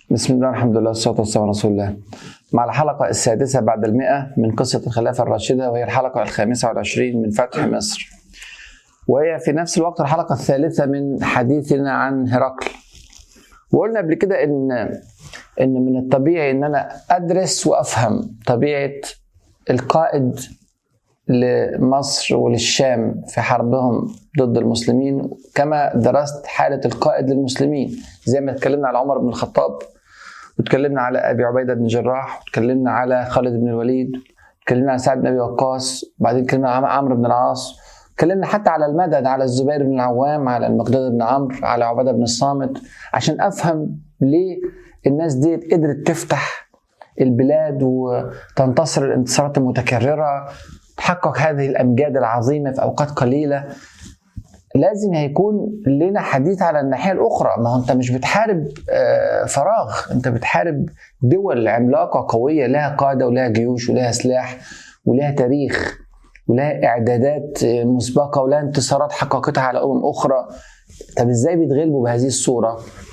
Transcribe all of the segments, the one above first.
بسم الله الحمد لله والصلاة والسلام على رسول الله مع الحلقة السادسة بعد المئة من قصة الخلافة الراشدة وهي الحلقة الخامسة والعشرين من فتح مصر وهي في نفس الوقت الحلقة الثالثة من حديثنا عن هرقل وقلنا قبل كده إن إن من الطبيعي إن أنا أدرس وأفهم طبيعة القائد لمصر وللشام في حربهم ضد المسلمين كما درست حالة القائد للمسلمين زي ما اتكلمنا على عمر بن الخطاب واتكلمنا على ابي عبيده بن جراح واتكلمنا على خالد بن الوليد اتكلمنا على سعد بن ابي وقاص وبعدين اتكلمنا على عمرو بن العاص اتكلمنا حتى على المدد على الزبير بن العوام على المقداد بن عمرو على عباده بن الصامت عشان افهم ليه الناس دي قدرت تفتح البلاد وتنتصر الانتصارات المتكرره تحقق هذه الامجاد العظيمه في اوقات قليله لازم هيكون لنا حديث على الناحيه الاخرى ما هو انت مش بتحارب فراغ انت بتحارب دول عملاقه قويه لها قاده ولها جيوش ولها سلاح ولها تاريخ ولها اعدادات مسبقه ولها انتصارات حققتها على امم اخرى طب ازاي بيتغلبوا بهذه الصوره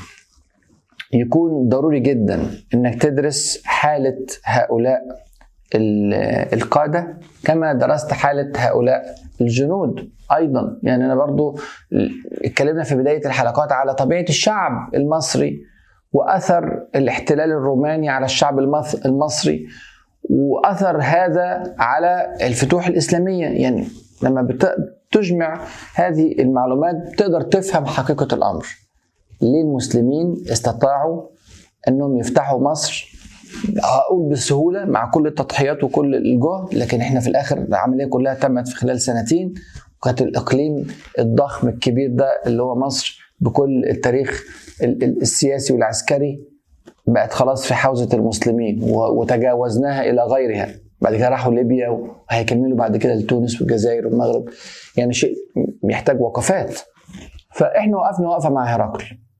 يكون ضروري جدا انك تدرس حاله هؤلاء القاده كما درست حاله هؤلاء الجنود ايضا يعني انا برضو اتكلمنا في بدايه الحلقات على طبيعه الشعب المصري واثر الاحتلال الروماني على الشعب المصري واثر هذا على الفتوح الاسلاميه يعني لما بتجمع هذه المعلومات تقدر تفهم حقيقه الامر ليه المسلمين استطاعوا انهم يفتحوا مصر هقول بسهوله مع كل التضحيات وكل الجهد لكن احنا في الاخر العمليه كلها تمت في خلال سنتين وكانت الاقليم الضخم الكبير ده اللي هو مصر بكل التاريخ السياسي والعسكري بقت خلاص في حوزه المسلمين وتجاوزناها الى غيرها بعد كده راحوا ليبيا وهيكملوا بعد كده لتونس والجزائر والمغرب يعني شيء يحتاج وقفات فاحنا وقفنا وقفه مع هرقل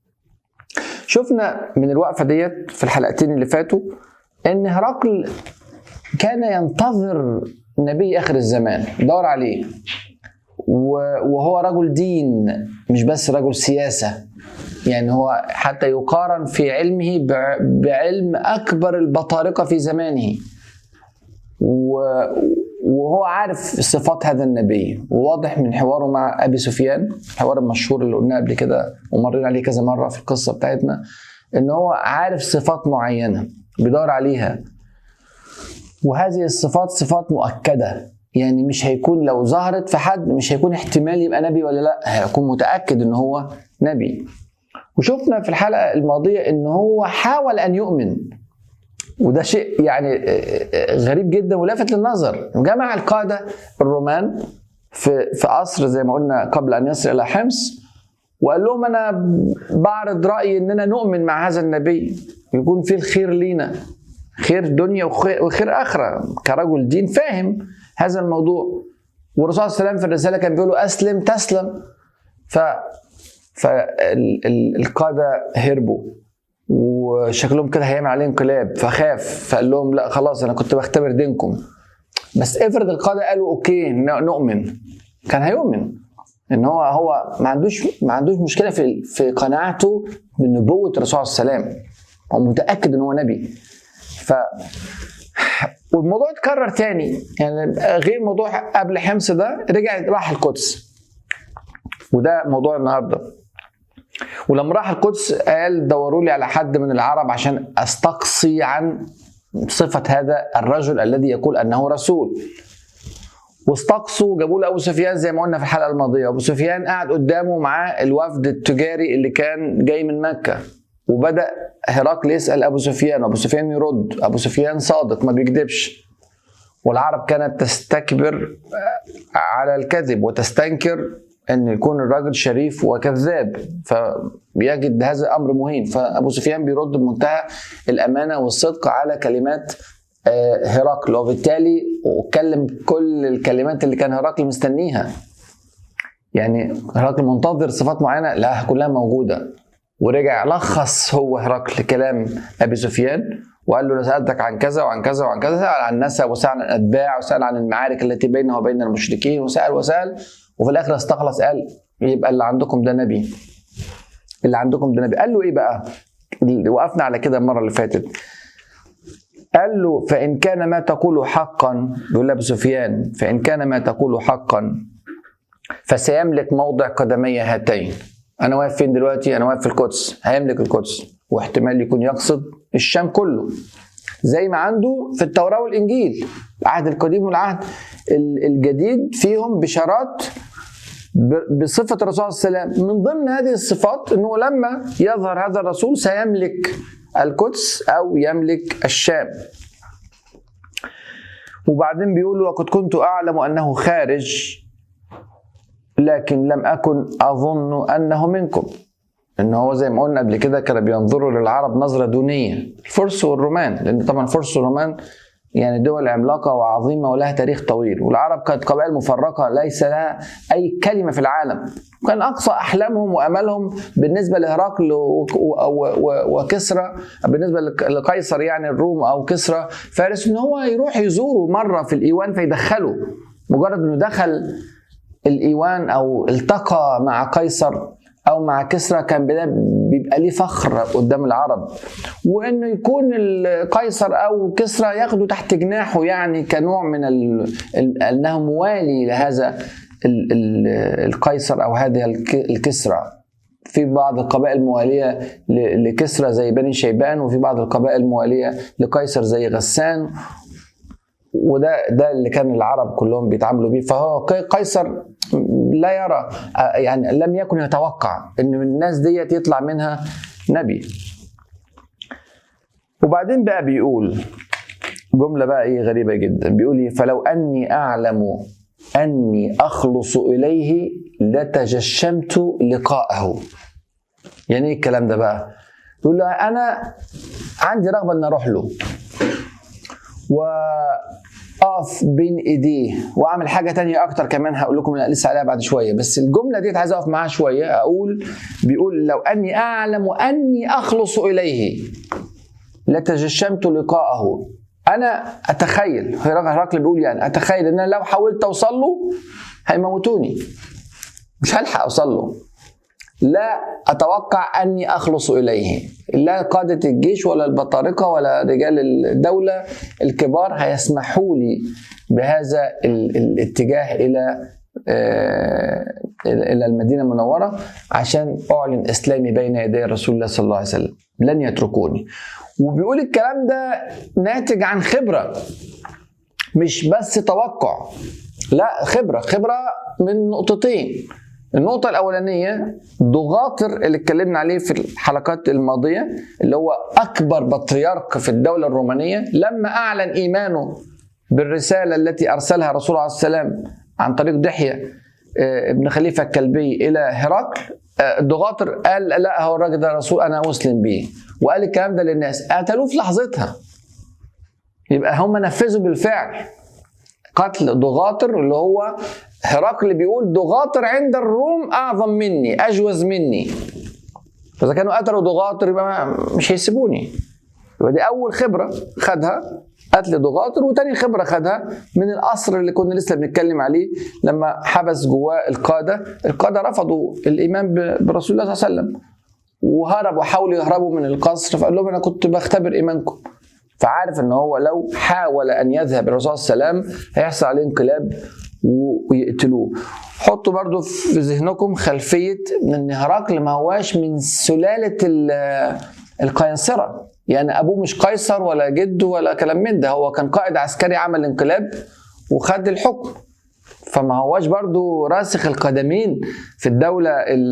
شفنا من الوقفه ديت في الحلقتين اللي فاتوا ان هرقل كان ينتظر نبي اخر الزمان دور عليه وهو رجل دين مش بس رجل سياسه يعني هو حتى يقارن في علمه بعلم اكبر البطارقه في زمانه وهو عارف صفات هذا النبي وواضح من حواره مع ابي سفيان الحوار المشهور اللي قلناه قبل كده ومرينا عليه كذا مره في القصه بتاعتنا ان هو عارف صفات معينه بيدور عليها وهذه الصفات صفات مؤكده يعني مش هيكون لو ظهرت في حد مش هيكون احتمال يبقى نبي ولا لا هيكون متاكد ان هو نبي وشفنا في الحلقه الماضيه ان هو حاول ان يؤمن وده شيء يعني غريب جدا ولافت للنظر جمع القاده الرومان في في قصر زي ما قلنا قبل ان يصل الى حمص وقال لهم انا بعرض رايي اننا نؤمن مع هذا النبي يكون فيه الخير لينا خير دنيا وخير, وخير اخره كرجل دين فاهم هذا الموضوع والرسول صلى الله عليه وسلم في الرساله كان بيقول اسلم تسلم ف فالقاده هربوا وشكلهم كده هيعمل عليه انقلاب فخاف فقال لهم لا خلاص انا كنت بختبر دينكم بس افرض القاده قالوا اوكي نؤمن كان هيؤمن ان هو هو ما عندوش ما عندوش مشكله في في قناعته بنبوه الرسول صلى الله عليه وسلم هو متاكد ان هو نبي ف والموضوع اتكرر تاني يعني غير موضوع قبل حمص ده رجع راح القدس وده موضوع النهارده ولما راح القدس قال دوروا لي على حد من العرب عشان استقصي عن صفة هذا الرجل الذي يقول أنه رسول واستقصوا جابوا له أبو سفيان زي ما قلنا في الحلقة الماضية أبو سفيان قعد قدامه مع الوفد التجاري اللي كان جاي من مكة وبدأ هرقل يسأل أبو سفيان وأبو سفيان يرد أبو سفيان صادق ما بيكذبش والعرب كانت تستكبر على الكذب وتستنكر ان يكون الراجل شريف وكذاب فبيجد هذا امر مهين فابو سفيان بيرد بمنتهى الامانه والصدق على كلمات هرقل وبالتالي اتكلم كل الكلمات اللي كان هرقل مستنيها يعني هرقل منتظر صفات معينه لا كلها موجوده ورجع لخص هو هرقل كلام ابي سفيان وقال له انا سالتك عن كذا وعن كذا وعن كذا سال عن النسب وسال عن الاتباع وسال عن المعارك التي بينه وبين المشركين وسال وسال وفي الاخر استخلص قال يبقى اللي عندكم ده نبي اللي عندكم ده نبي قال له ايه بقى وقفنا على كده المره اللي فاتت قال له فان كان ما تقول حقا بيقول ابو سفيان فان كان ما تقول حقا فسيملك موضع قدمي هاتين انا واقف فين دلوقتي انا واقف في القدس هيملك القدس واحتمال يكون يقصد الشام كله زي ما عنده في التوراه والانجيل العهد القديم والعهد الجديد فيهم بشارات بصفه الرسول صلى الله عليه وسلم من ضمن هذه الصفات انه لما يظهر هذا الرسول سيملك القدس او يملك الشام وبعدين بيقول وقد كنت اعلم انه خارج لكن لم اكن اظن انه منكم ان هو زي ما قلنا قبل كده كانوا بينظروا للعرب نظره دونيه الفرس والرومان لان طبعا الفرس والرومان يعني دول عملاقة وعظيمة ولها تاريخ طويل والعرب كانت قبائل مفرقة ليس لها أي كلمة في العالم كان أقصى أحلامهم وأملهم بالنسبة لهرقل وكسرى بالنسبة لقيصر يعني الروم أو كسرى فارس إن هو يروح يزوره مرة في الإيوان فيدخله مجرد إنه دخل الإيوان أو التقى مع قيصر او مع كسرى كان بيبقى ليه فخر قدام العرب وانه يكون القيصر او كسرى ياخده تحت جناحه يعني كنوع من انه موالي لهذا القيصر او هذه الكسرى في بعض القبائل الموالية لكسرى زي بني شيبان وفي بعض القبائل الموالية لقيصر زي غسان وده ده اللي كان العرب كلهم بيتعاملوا بيه فهو قيصر لا يرى يعني لم يكن يتوقع ان من الناس ديت يطلع منها نبي وبعدين بقى بيقول جملة بقى ايه غريبة جدا بيقول ايه فلو اني اعلم اني اخلص اليه لتجشمت لقاءه يعني ايه الكلام ده بقى يقول له انا عندي رغبة ان اروح له و اقف بين ايديه واعمل حاجه تانية اكتر كمان هقول لكم لسه عليها بعد شويه بس الجمله دي عايز اقف معاها شويه اقول بيقول لو اني اعلم اني اخلص اليه لتجشمت لقاءه انا اتخيل هرقل بيقول يعني اتخيل ان انا لو حاولت اوصل له هيموتوني مش هلحق اوصل له لا اتوقع اني اخلص اليه لا قاده الجيش ولا البطارقه ولا رجال الدوله الكبار هيسمحوا لي بهذا الاتجاه الى الى المدينه المنوره عشان اعلن اسلامي بين يدي رسول الله صلى الله عليه وسلم لن يتركوني وبيقول الكلام ده ناتج عن خبره مش بس توقع لا خبره خبره من نقطتين النقطة الأولانية ضغاطر اللي اتكلمنا عليه في الحلقات الماضية اللي هو أكبر بطريرك في الدولة الرومانية لما أعلن إيمانه بالرسالة التي أرسلها الرسول عليه السلام عن طريق دحية ابن خليفة الكلبي إلى هرقل ضغاطر قال لا هو الراجل ده رسول أنا مسلم بيه وقال الكلام ده للناس قتلوه في لحظتها يبقى هم نفذوا بالفعل قتل ضغاطر اللي هو هرقل بيقول ضغاطر عند الروم اعظم مني اجوز مني فاذا كانوا قتلوا ضغاطر يبقى مش هيسيبوني يبقى دي اول خبره خدها قتل ضغاطر وتاني خبره خدها من القصر اللي كنا لسه بنتكلم عليه لما حبس جواه القاده القاده رفضوا الايمان برسول الله صلى الله عليه وسلم وهربوا حاولوا يهربوا من القصر فقال لهم انا كنت بختبر ايمانكم فعارف ان هو لو حاول ان يذهب الرسول صلى الله عليه وسلم هيحصل عليه انقلاب ويقتلوه حطوا برضو في ذهنكم خلفية ان هرقل ما هواش من سلالة القيصرة يعني ابوه مش قيصر ولا جده ولا كلام من ده هو كان قائد عسكري عمل انقلاب وخد الحكم فما هواش برضو راسخ القدمين في الدولة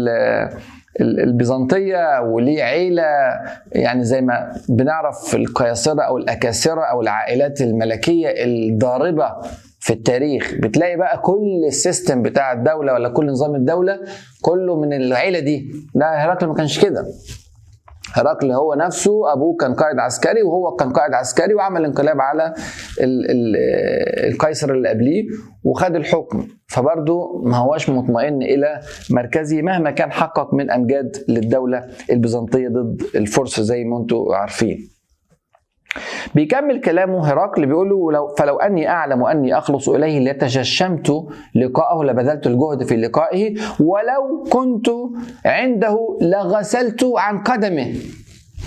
البيزنطية وليه عيلة يعني زي ما بنعرف في القياصرة أو الأكاسرة أو العائلات الملكية الضاربة في التاريخ بتلاقي بقى كل السيستم بتاع الدولة ولا كل نظام الدولة كله من العيلة دي لا هرقل ما كانش كده هرقل هو نفسه ابوه كان قائد عسكري وهو كان قائد عسكري وعمل انقلاب على ال ال القيصر اللي قبليه وخد الحكم فبرضه ما هواش مطمئن الى مركزه مهما كان حقق من امجاد للدوله البيزنطيه ضد الفرس زي ما انتم عارفين. بيكمل كلامه هرقل بيقول له لو فلو اني اعلم اني اخلص اليه لتجشمت لقاءه لبذلت الجهد في لقائه ولو كنت عنده لغسلت عن قدمه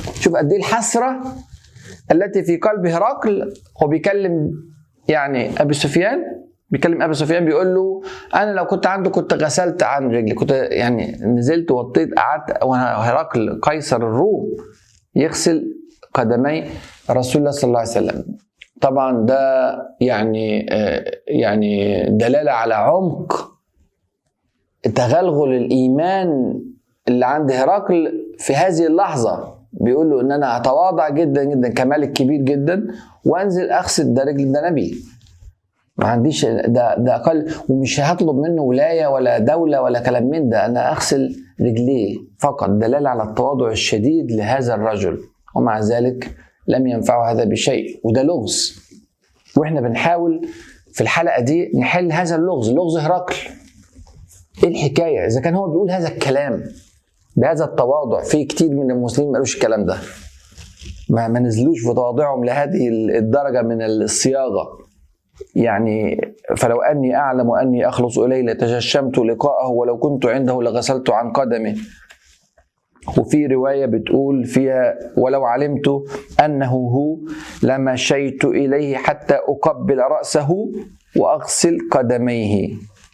شوف قد ايه الحسره التي في قلب هرقل هو بيكلم يعني ابي سفيان بيكلم ابي سفيان بيقول له انا لو كنت عنده كنت غسلت عن رجلي كنت يعني نزلت وطيت قعدت وانا هرقل قيصر الروم يغسل قدمي رسول الله صلى الله عليه وسلم طبعا ده يعني يعني دلاله على عمق تغلغل الايمان اللي عند هرقل في هذه اللحظه بيقول له ان انا اتواضع جدا جدا كملك كبير جدا وانزل اغسل ده رجل ده نبي ما عنديش ده ده اقل ومش هطلب منه ولايه ولا دوله ولا كلام من ده انا اغسل رجليه فقط دلاله على التواضع الشديد لهذا الرجل ومع ذلك لم ينفعه هذا بشيء وده لغز واحنا بنحاول في الحلقه دي نحل هذا اللغز لغز هرقل ايه الحكايه اذا كان هو بيقول هذا الكلام بهذا التواضع في كتير من المسلمين ما قالوش الكلام ده ما, ما نزلوش في تواضعهم لهذه الدرجه من الصياغه يعني فلو اني اعلم اني اخلص اليه لتجشمت لقاءه ولو كنت عنده لغسلت عن قدمه وفي روايه بتقول فيها ولو علمت انه هو لمشيت اليه حتى اقبل راسه واغسل قدميه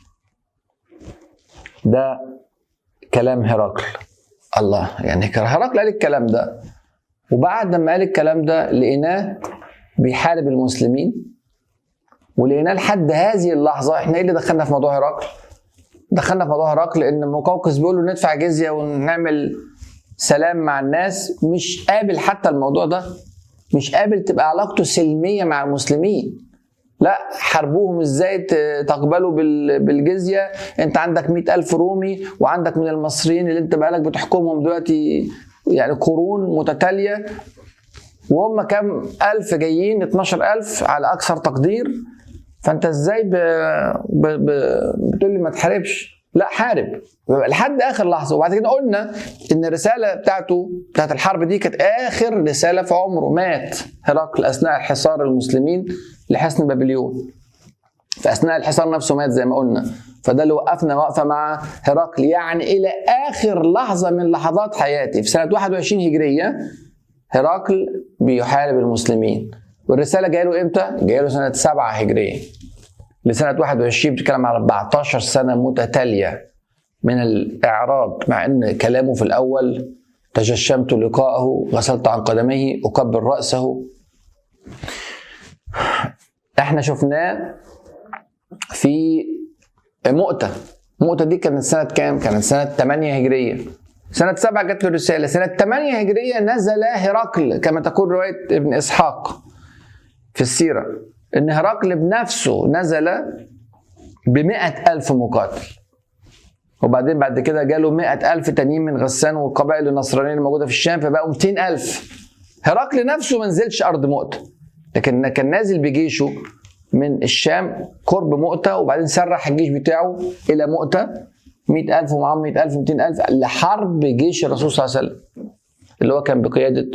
ده كلام هرقل الله يعني هرقل قال الكلام ده وبعد ما قال الكلام ده لقيناه بيحارب المسلمين ولقيناه لحد هذه اللحظه احنا ايه اللي دخلنا في موضوع هرقل؟ دخلنا في موضوع هرقل لان مقوقس بيقول له ندفع جزيه ونعمل سلام مع الناس مش قابل حتى الموضوع ده مش قابل تبقى علاقته سلميه مع المسلمين لا حاربوهم ازاي تقبلوا بالجزية انت عندك مئة ألف رومي وعندك من المصريين اللي انت بقالك بتحكمهم دلوقتي يعني قرون متتالية وهم كام ألف جايين 12 ألف على أكثر تقدير فأنت إزاي ب... ب... ب... بتقول لي ما تحاربش لا حارب لحد اخر لحظه وبعد كده قلنا ان الرساله بتاعته بتاعت الحرب دي كانت اخر رساله في عمره مات هرقل اثناء حصار المسلمين لحصن بابليون في اثناء الحصار نفسه مات زي ما قلنا فده اللي وقفنا وقفه مع هرقل يعني الى اخر لحظه من لحظات حياتي في سنه 21 هجريه هرقل بيحارب المسلمين والرساله جايه له امتى؟ جايه له سنه 7 هجريه لسنه 21 بتتكلم على 14 سنه متتاليه من الاعراض مع ان كلامه في الاول تجشمت لقاءه غسلت عن قدميه اكبر راسه احنا شفناه في مؤتة مؤتة دي كانت سنة كام؟ كانت سنة 8 هجرية سنة 7 جت له الرسالة سنة 8 هجرية نزل هرقل كما تقول رواية ابن إسحاق في السيرة إن هرقل بنفسه نزل بمئة ألف مقاتل وبعدين بعد كده جاله مئة ألف تانيين من غسان والقبائل النصرانية الموجودة في الشام فبقوا 200 ألف هرقل نفسه ما نزلش أرض مؤتة لكن كان نازل بجيشه من الشام قرب مؤتة وبعدين سرح الجيش بتاعه إلى مؤتة 100000 ومعاهم 100000 200000 لحرب جيش الرسول صلى الله عليه وسلم اللي هو كان بقيادة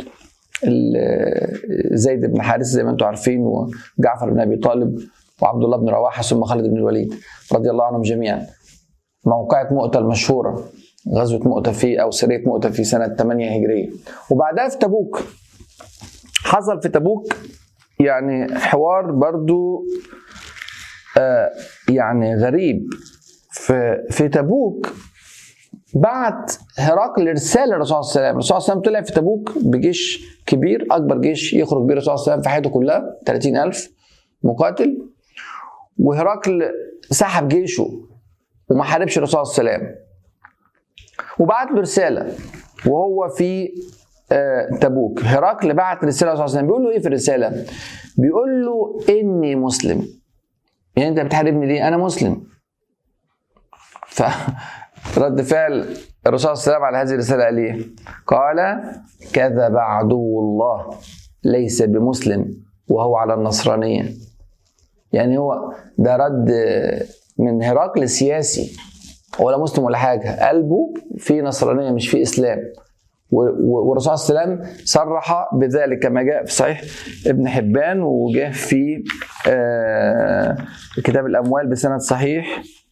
زيد بن حارثة زي ما انتم عارفين وجعفر بن أبي طالب وعبد الله بن رواحة ثم خالد بن الوليد رضي الله عنهم جميعا موقعة مؤتة المشهورة غزوة مؤتة في أو سرية مؤتة في سنة 8 هجرية وبعدها في تبوك حصل في تبوك يعني حوار برضو آه يعني غريب في في تبوك بعت هرقل رساله للرسول صلى الله عليه وسلم، الرسول صلى الله عليه وسلم طلع في تبوك بجيش كبير اكبر جيش يخرج بيه الرسول صلى الله عليه وسلم في حياته كلها 30000 مقاتل وهرقل سحب جيشه وما حاربش الرسول صلى الله عليه وسلم وبعت له رساله وهو في آه تبوك هرقل بعت رساله للرسول صلى الله عليه وسلم بيقول له ايه في الرساله؟ بيقول له اني مسلم يعني انت بتحاربني ليه؟ انا مسلم فرد فعل الرسول صلى الله عليه وسلم على هذه الرساله قال ايه؟ قال كذب عدو الله ليس بمسلم وهو على النصرانيه يعني هو ده رد من هرقل سياسي ولا مسلم ولا حاجه قلبه في نصرانيه مش في اسلام والرسول صلى الله عليه وسلم صرح بذلك كما جاء في صحيح ابن حبان وجاء في كتاب الاموال بسند صحيح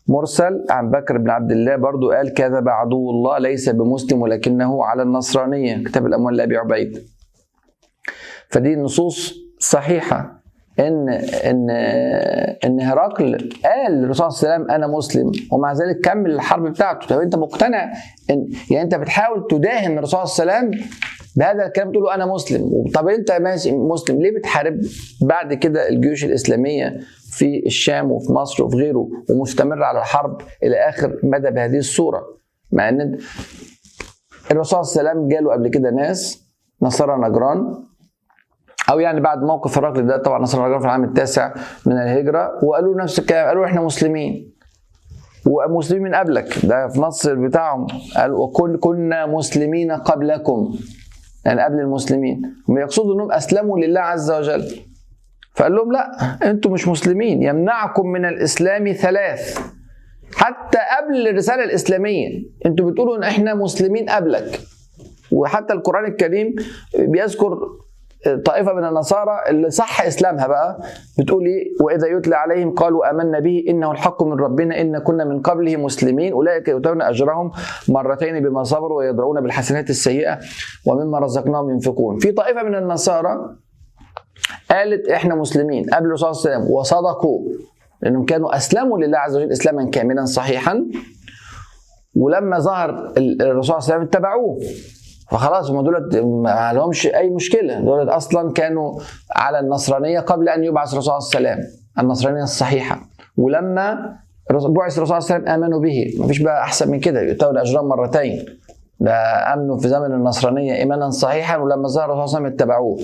مرسل عن بكر بن عبد الله برضو قال كذب عدو الله ليس بمسلم ولكنه على النصرانية كتاب الأموال لأبي عبيد فدي نصوص صحيحة ان ان ان هرقل قال للرسول صلى الله عليه وسلم انا مسلم ومع ذلك كمل الحرب بتاعته طب انت مقتنع ان يعني انت بتحاول تداهن الرسول صلى الله عليه وسلم بهذا الكلام تقول له انا مسلم طب انت ماشي مسلم ليه بتحارب بعد كده الجيوش الاسلاميه في الشام وفي مصر وفي غيره ومستمر على الحرب الى اخر مدى بهذه الصوره مع ان الرسول صلى الله عليه وسلم جاله قبل كده ناس نصارى نجران او يعني بعد موقف هرقل ده طبعا نصر نجران في العام التاسع من الهجره وقالوا نفس الكلام قالوا احنا مسلمين ومسلمين من قبلك ده في نص بتاعهم قال وكن كنا مسلمين قبلكم يعني قبل المسلمين هم يقصدوا انهم اسلموا لله عز وجل فقال لهم لا انتم مش مسلمين يمنعكم من الاسلام ثلاث حتى قبل الرساله الاسلاميه انتوا بتقولوا ان احنا مسلمين قبلك وحتى القران الكريم بيذكر طائفه من النصارى اللي صح اسلامها بقى بتقول ايه واذا يتلى عليهم قالوا امنا به انه الحق من ربنا ان كنا من قبله مسلمين اولئك يؤتون اجرهم مرتين بما صبروا ويدرؤون بالحسنات السيئه ومما رزقناهم ينفقون في طائفه من النصارى قالت احنا مسلمين قبل الرسول صلى الله عليه وسلم وصدقوا لانهم كانوا اسلموا لله عز وجل اسلاما كاملا صحيحا ولما ظهر الرسول صلى الله عليه وسلم اتبعوه فخلاص هم دولت ما لهمش اي مشكله دولت اصلا كانوا على النصرانيه قبل ان يبعث الرسول صلى الله عليه وسلم النصرانيه الصحيحه ولما بعث الرسول صلى الله عليه وسلم امنوا به ما فيش بقى احسن من كده يؤتون اجرهم مرتين ده امنوا في زمن النصرانيه ايمانا صحيحا ولما ظهر الرسول صلى الله عليه وسلم اتبعوه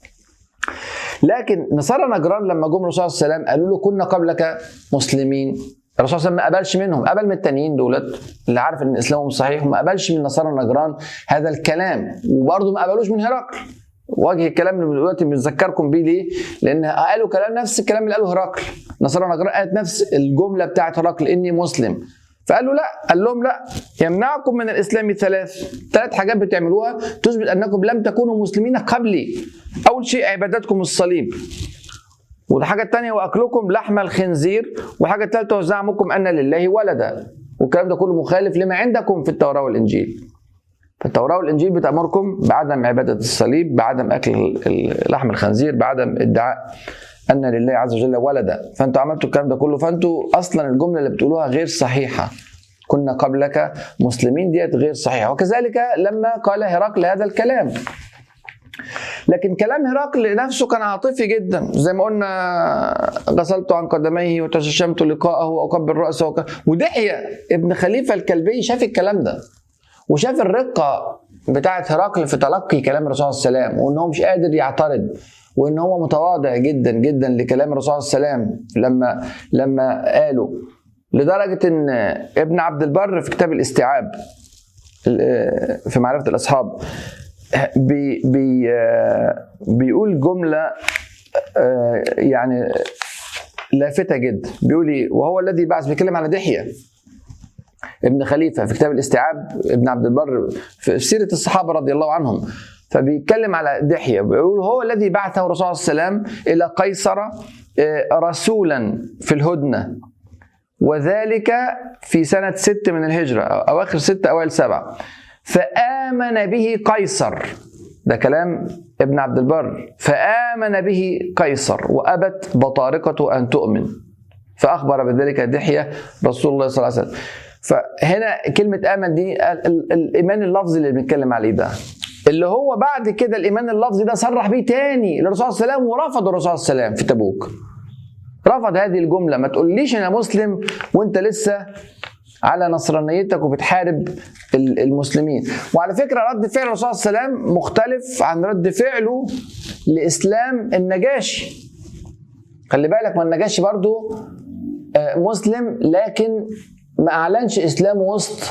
لكن نصارى نجران لما جم الرسول صلى الله عليه وسلم قالوا له كنا قبلك مسلمين الرسول صلى الله عليه وسلم ما قبلش منهم قبل من التانيين دولت اللي عارف ان اسلامهم صحيح وما قبلش من نصارى نجران هذا الكلام وبرضه ما قبلوش من هرقل وجه الكلام اللي دلوقتي بنذكركم بيه ليه؟ لان قالوا كلام نفس الكلام اللي قاله هرقل نصارى نجران قالت نفس الجمله بتاعت هرقل اني مسلم فقالوا لا قال لهم لا يمنعكم من الاسلام ثلاث ثلاث حاجات بتعملوها تثبت انكم لم تكونوا مسلمين قبلي اول شيء عبادتكم الصليب والحاجة الثانية وأكلكم لحم الخنزير والحاجة الثالثة وزعمكم أن لله ولدا والكلام ده كله مخالف لما عندكم في التوراة والإنجيل فالتوراة والإنجيل بتأمركم بعدم عبادة الصليب بعدم أكل لحم الخنزير بعدم ادعاء أن لله عز وجل ولدا فأنتوا عملتوا الكلام ده كله فأنتوا أصلا الجملة اللي بتقولوها غير صحيحة كنا قبلك مسلمين ديت غير صحيحة وكذلك لما قال هرقل هذا الكلام لكن كلام هرقل نفسه كان عاطفي جدا زي ما قلنا غسلت عن قدميه وتششمت لقاءه واقبل راسه وك... ودحية ابن خليفه الكلبي شاف الكلام ده وشاف الرقه بتاعه هرقل في تلقي كلام الرسول صلى الله عليه وسلم وان هو مش قادر يعترض وان هو متواضع جدا جدا لكلام الرسول صلى الله عليه وسلم لما لما قالوا لدرجه ان ابن عبد البر في كتاب الاستيعاب في معرفه الاصحاب بي بي بيقول جملة يعني لافتة جدا بيقول ايه وهو الذي بعث بيتكلم على دحية ابن خليفة في كتاب الاستيعاب ابن عبد البر في سيرة الصحابة رضي الله عنهم فبيتكلم على دحية بيقول هو الذي بعثه الرسول صلى الله عليه وسلم إلى قيصر رسولا في الهدنة وذلك في سنة ست من الهجرة أواخر ستة أوائل سبعة فآمن به قيصر ده كلام ابن عبد البر فآمن به قيصر وأبت بطارقة أن تؤمن فأخبر بذلك دحية رسول الله صلى الله عليه وسلم فهنا كلمة آمن دي الإيمان اللفظي اللي بنتكلم عليه ده اللي هو بعد كده الإيمان اللفظي ده صرح بيه تاني للرسول صلى الله عليه وسلم ورفض الرسول صلى الله عليه وسلم في تبوك رفض هذه الجملة ما تقوليش أنا مسلم وأنت لسه على نصرانيتك وبتحارب المسلمين وعلى فكره رد فعل الرسول صلى الله عليه وسلم مختلف عن رد فعله لاسلام النجاشي خلي بالك ما النجاشي برضو مسلم لكن ما اعلنش اسلامه وسط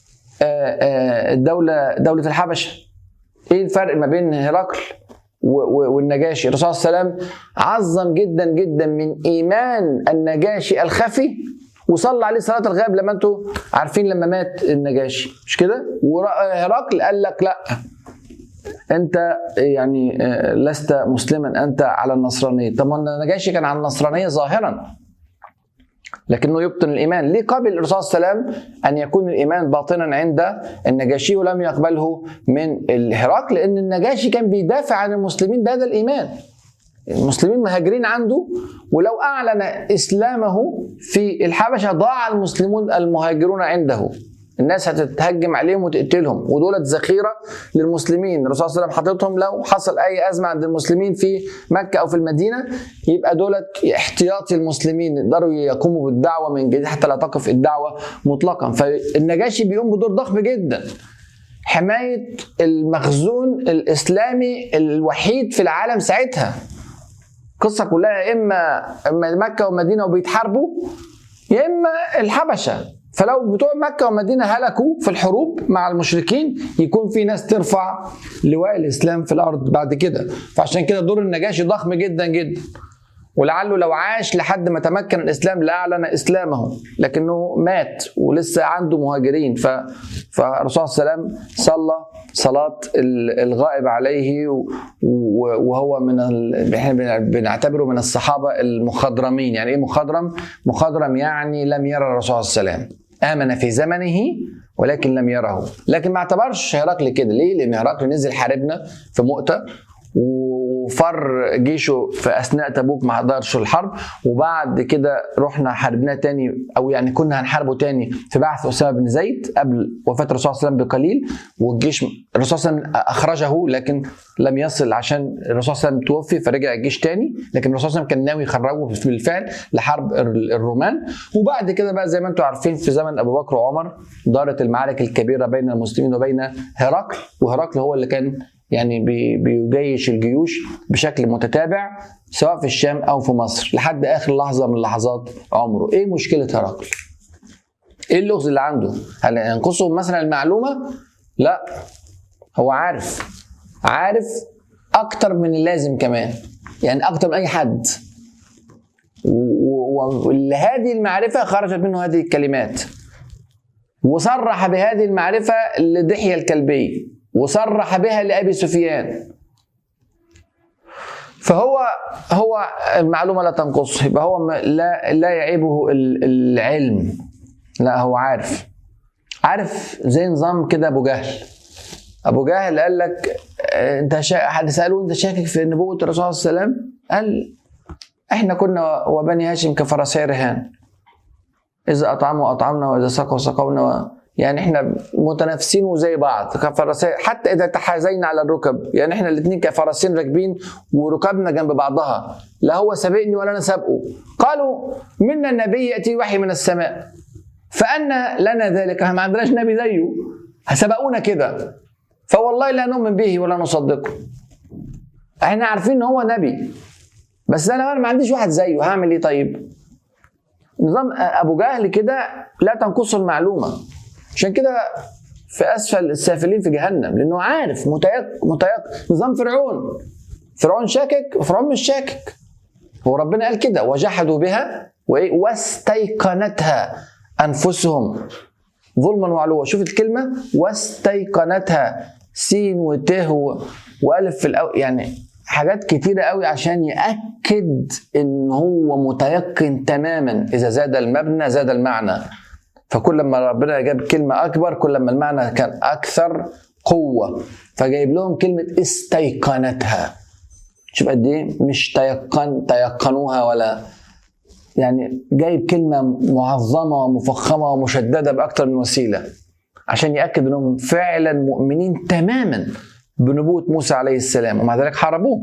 الدوله دوله الحبشه ايه الفرق ما بين هرقل والنجاشي الرسول صلى الله عليه وسلم عظم جدا جدا من ايمان النجاشي الخفي وصلى عليه صلاه الغائب لما انتوا عارفين لما مات النجاشي مش كده؟ وهرقل قال لك لا انت يعني لست مسلما انت على النصرانيه طب ما النجاشي كان على النصرانيه ظاهرا لكنه يبطن الايمان ليه قبل الرسول صلى الله عليه وسلم ان يكون الايمان باطنا عند النجاشي ولم يقبله من الهرقل لان النجاشي كان بيدافع عن المسلمين بهذا الايمان المسلمين مهاجرين عنده ولو اعلن اسلامه في الحبشه ضاع المسلمون المهاجرون عنده الناس هتتهجم عليهم وتقتلهم ودولت ذخيره للمسلمين الرسول صلى الله عليه وسلم حاططهم لو حصل اي ازمه عند المسلمين في مكه او في المدينه يبقى دولت احتياطي المسلمين يقدروا يقوموا بالدعوه من جديد حتى لا تقف الدعوه مطلقا فالنجاشي بيقوم بدور ضخم جدا حمايه المخزون الاسلامي الوحيد في العالم ساعتها القصه كلها اما اما مكه والمدينه وبيتحاربوا يا اما الحبشه فلو بتوع مكه والمدينه هلكوا في الحروب مع المشركين يكون في ناس ترفع لواء الاسلام في الارض بعد كده فعشان كده دور النجاشي ضخم جدا جدا ولعله لو عاش لحد ما تمكن الاسلام لاعلن اسلامه لكنه مات ولسه عنده مهاجرين ف فالرسول صلى الله عليه وسلم صلى صلاة الغائب عليه وهو من ال... احنا بنعتبره من الصحابة المخضرمين يعني ايه مخضرم؟ مخضرم يعني لم يرى الرسول صلى الله عليه وسلم آمن في زمنه ولكن لم يره لكن ما اعتبرش هرقل كده ليه؟ لأن هرقل نزل حاربنا في مؤتة وفر جيشه في اثناء تبوك ما حضرش الحرب وبعد كده رحنا حاربناه تاني او يعني كنا هنحاربه تاني في بعث اسامه بن زيد قبل وفاه الرسول صلى الله عليه وسلم بقليل والجيش الرسول صلى الله عليه وسلم اخرجه لكن لم يصل عشان الرسول صلى الله عليه وسلم توفي فرجع الجيش تاني لكن الرسول صلى الله عليه وسلم كان ناوي يخرجه بالفعل لحرب الرومان وبعد كده بقى زي ما انتم عارفين في زمن ابو بكر وعمر دارت المعارك الكبيره بين المسلمين وبين هرقل وهرقل هو اللي كان يعني بيجيش الجيوش بشكل متتابع سواء في الشام او في مصر لحد اخر لحظه من لحظات عمره ايه مشكله هرقل ايه اللغز اللي عنده هل ينقصه مثلا المعلومه لا هو عارف عارف اكتر من اللازم كمان يعني اكتر من اي حد ولهذه المعرفه خرجت منه هذه الكلمات وصرح بهذه المعرفه لدحيه الكلبي وصرح بها لابي سفيان فهو هو المعلومه لا تنقصه يبقى هو لا لا يعيبه العلم لا هو عارف عارف زي نظام كده ابو جهل ابو جهل قال لك انت شا... حد ساله انت شاكك في نبوه الرسول صلى الله عليه وسلم قال احنا كنا وبني هاشم كفرسي رهان اذا اطعموا اطعمنا واذا سقوا سقونا يعني احنا متنافسين وزي بعض كفرسين حتى اذا تحازينا على الركب يعني احنا الاثنين كفرسين راكبين وركبنا جنب بعضها لا هو سابقني ولا انا سابقه قالوا منا النبي ياتي وحي من السماء فأنا لنا ذلك احنا ما عندناش نبي زيه سبقونا كده فوالله لا نؤمن به ولا نصدقه احنا عارفين ان هو نبي بس انا ما عنديش واحد زيه هعمل ايه طيب نظام ابو جهل كده لا تنقصه المعلومه عشان كده في اسفل السافلين في جهنم لانه عارف متيقن متيقن نظام فرعون فرعون شاكك وفرعون مش شاكك هو ربنا قال كده وجحدوا بها وايه واستيقنتها انفسهم ظلما وعلوا شوف الكلمه واستيقنتها سين وته والف في الأول يعني حاجات كتيرة قوي عشان يأكد إن هو متيقن تماما إذا زاد المبنى زاد المعنى فكل ما ربنا جاب كلمة أكبر كل ما المعنى كان أكثر قوة فجايب لهم كلمة استيقنتها شوف قد إيه مش تيقن تيقنوها ولا يعني جايب كلمة معظمة ومفخمة ومشددة بأكثر من وسيلة عشان يأكد أنهم فعلا مؤمنين تماما بنبوة موسى عليه السلام ومع ذلك حاربوه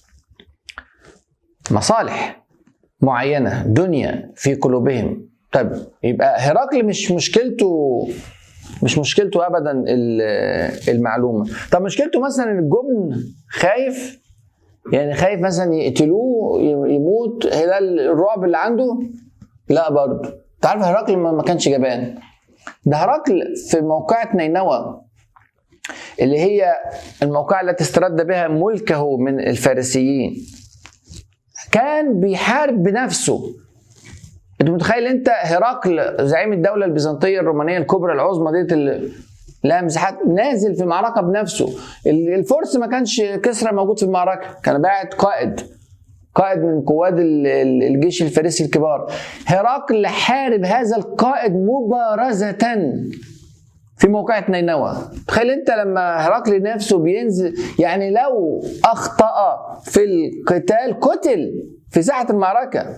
مصالح معينة دنيا في قلوبهم طيب يبقى هرقل مش مشكلته مش مشكلته ابدا المعلومه طب مشكلته مثلا الجبن خايف يعني خايف مثلا يقتلوه يموت هلال الرعب اللي عنده لا برضه انت عارف هرقل ما كانش جبان ده هرقل في موقعة نينوى اللي هي الموقعة التي استرد بها ملكه من الفارسيين كان بيحارب بنفسه انت متخيل انت هرقل زعيم الدوله البيزنطيه الرومانيه الكبرى العظمى ديت اللي لها مساحات نازل في معركه بنفسه الفرس ما كانش كسرى موجود في المعركه كان باعت قائد قائد من قواد ال- ال- الجيش الفارسي الكبار هرقل حارب هذا القائد مبارزة في موقعة نينوى تخيل انت لما هرقل نفسه بينزل يعني لو اخطأ في القتال قتل في ساحة المعركة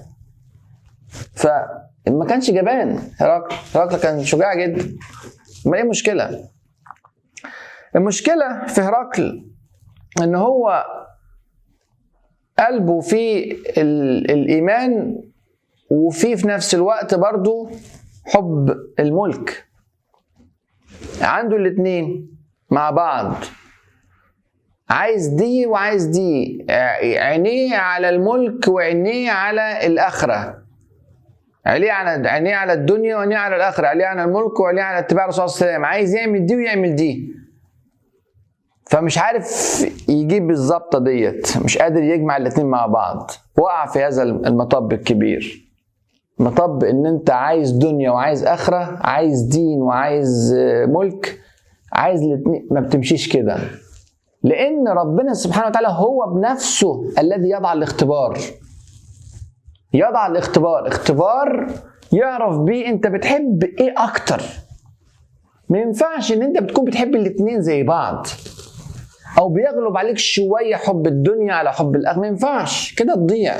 فما كانش جبان هرقل هرقل كان شجاع جدا ما ايه المشكلة المشكلة في هرقل ان هو قلبه فيه ال- الايمان وفيه في نفس الوقت برضه حب الملك عنده الاتنين مع بعض عايز دي وعايز دي ع- عينيه على الملك وعينيه على الآخرة عينيه على عينيه على الدنيا وعينيه على الآخرة عينيه على الملك وعينيه على اتباع الرسول صلى الله عليه وسلم عايز يعمل دي ويعمل دي فمش عارف يجيب بالظبطة ديت مش قادر يجمع الاتنين مع بعض وقع في هذا المطب الكبير مطب ان انت عايز دنيا وعايز اخره عايز دين وعايز آه، ملك عايز الاتنين ما بتمشيش كده لان ربنا سبحانه وتعالى هو بنفسه الذي يضع الاختبار يضع الاختبار اختبار يعرف بيه انت بتحب ايه اكتر ما ينفعش ان انت بتكون بتحب الاتنين زي بعض او بيغلب عليك شويه حب الدنيا على حب الاخره ما ينفعش كده تضيع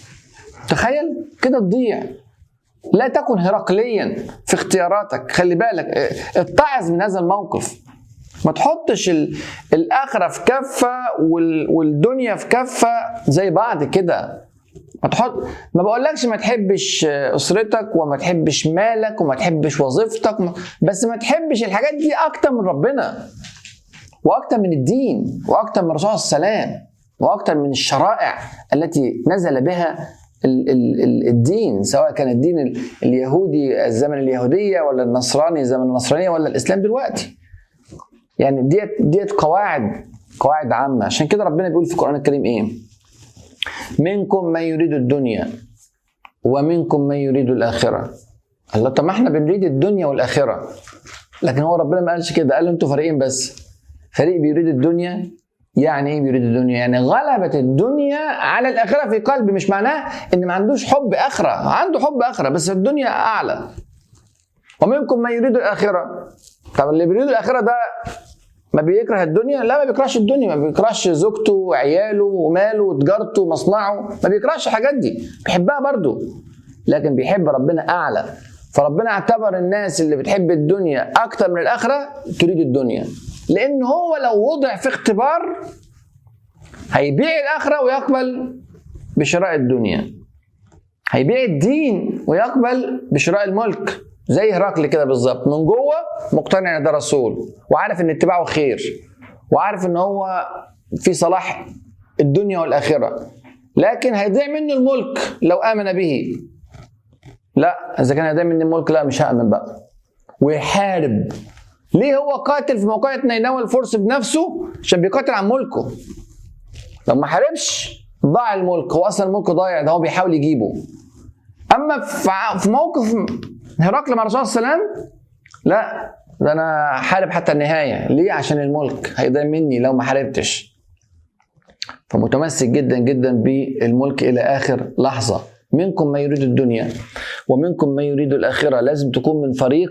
تخيل كده تضيع لا تكن هرقليا في اختياراتك خلي بالك اه، اتعظ من هذا الموقف ما تحطش ال- الاخره في كفه وال- والدنيا في كفه زي بعض كده ما تحط ما بقولكش ما تحبش اسرتك وما تحبش مالك وما تحبش وظيفتك وما- بس ما تحبش الحاجات دي اكتر من ربنا واكتر من الدين واكتر من الرسول صلى الله عليه وسلم واكتر من الشرائع التي نزل بها ال- ال- ال- الدين سواء كان الدين ال- اليهودي الزمن اليهوديه ولا النصراني زمن النصرانيه ولا الاسلام دلوقتي يعني ديت ديت قواعد قواعد عامه عشان كده ربنا بيقول في القران الكريم ايه منكم من يريد الدنيا ومنكم من يريد الاخره الله طب ما احنا بنريد الدنيا والاخره لكن هو ربنا ما قالش كده قال انتوا فريقين بس فريق بيريد الدنيا يعني ايه بيريد الدنيا؟ يعني غلبت الدنيا على الاخره في قلبي مش معناه ان ما عندوش حب اخره، عنده حب اخره بس الدنيا اعلى. ومنكم من يريد الاخره. طب اللي بيريد الاخره ده ما بيكره الدنيا؟ لا ما بيكرهش الدنيا، ما بيكرهش زوجته وعياله وماله وتجارته ومصنعه، ما بيكرهش الحاجات دي، بيحبها برضه. لكن بيحب ربنا اعلى. فربنا اعتبر الناس اللي بتحب الدنيا اكتر من الاخره تريد الدنيا. لان هو لو وضع في اختبار هيبيع الاخره ويقبل بشراء الدنيا هيبيع الدين ويقبل بشراء الملك زي هرقل كده بالظبط من جوه مقتنع ان ده رسول وعارف ان اتباعه خير وعارف ان هو في صلاح الدنيا والاخره لكن هيضيع منه الملك لو امن به لا اذا كان هيضيع مني الملك لا مش هامن بقى ويحارب ليه هو قاتل في موقعة نينوى الفرس بنفسه عشان بيقاتل عن ملكه لو ما حاربش ضاع الملك هو اصلا الملك ضايع ده هو بيحاول يجيبه اما في ع- في موقف هرقل مع الرسول صلى الله عليه وسلم لا ده انا حارب حتى النهايه ليه عشان الملك هيضيع مني لو ما حاربتش فمتمسك جدا جدا بالملك الى اخر لحظه منكم من يريد الدنيا ومنكم من يريد الاخره لازم تكون من فريق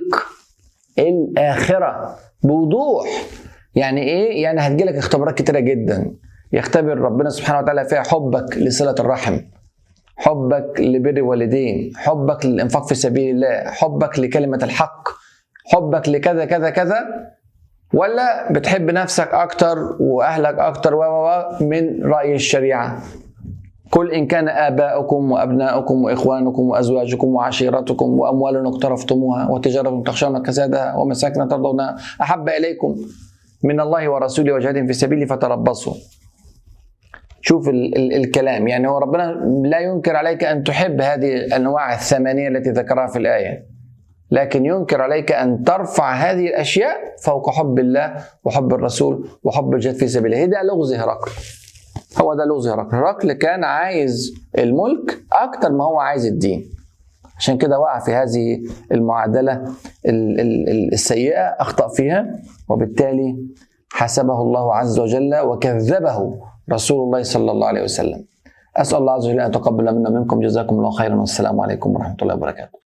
الآخرة بوضوح يعني إيه؟ يعني هتجيلك اختبارات كتيرة جدا يختبر ربنا سبحانه وتعالى فيها حبك لصلة الرحم حبك لبر الوالدين حبك للإنفاق في سبيل الله حبك لكلمة الحق حبك لكذا كذا كذا ولا بتحب نفسك أكتر وأهلك أكتر و و و من رأي الشريعة قل إن كان آباؤكم وأبناؤكم وإخوانكم وأزواجكم وعشيرتكم وأموال اقترفتموها وتجارة تخشون كسادها ومساكن ترضونها أحب إليكم من الله ورسوله وجهاد في سبيله فتربصوا شوف ال ال الكلام يعني هو ربنا لا ينكر عليك أن تحب هذه الأنواع الثمانية التي ذكرها في الآية لكن ينكر عليك أن ترفع هذه الأشياء فوق حب الله وحب الرسول وحب الجهاد في سبيله ده لغز هرقل هو ده لغز هرقل هرقل كان عايز الملك اكتر ما هو عايز الدين عشان كده وقع في هذه المعادله ال- ال- ال- السيئه اخطا فيها وبالتالي حسبه الله عز وجل وكذبه رسول الله صلى الله عليه وسلم اسال الله عز وجل ان يتقبل منا منكم جزاكم الله خيرا والسلام عليكم ورحمه الله وبركاته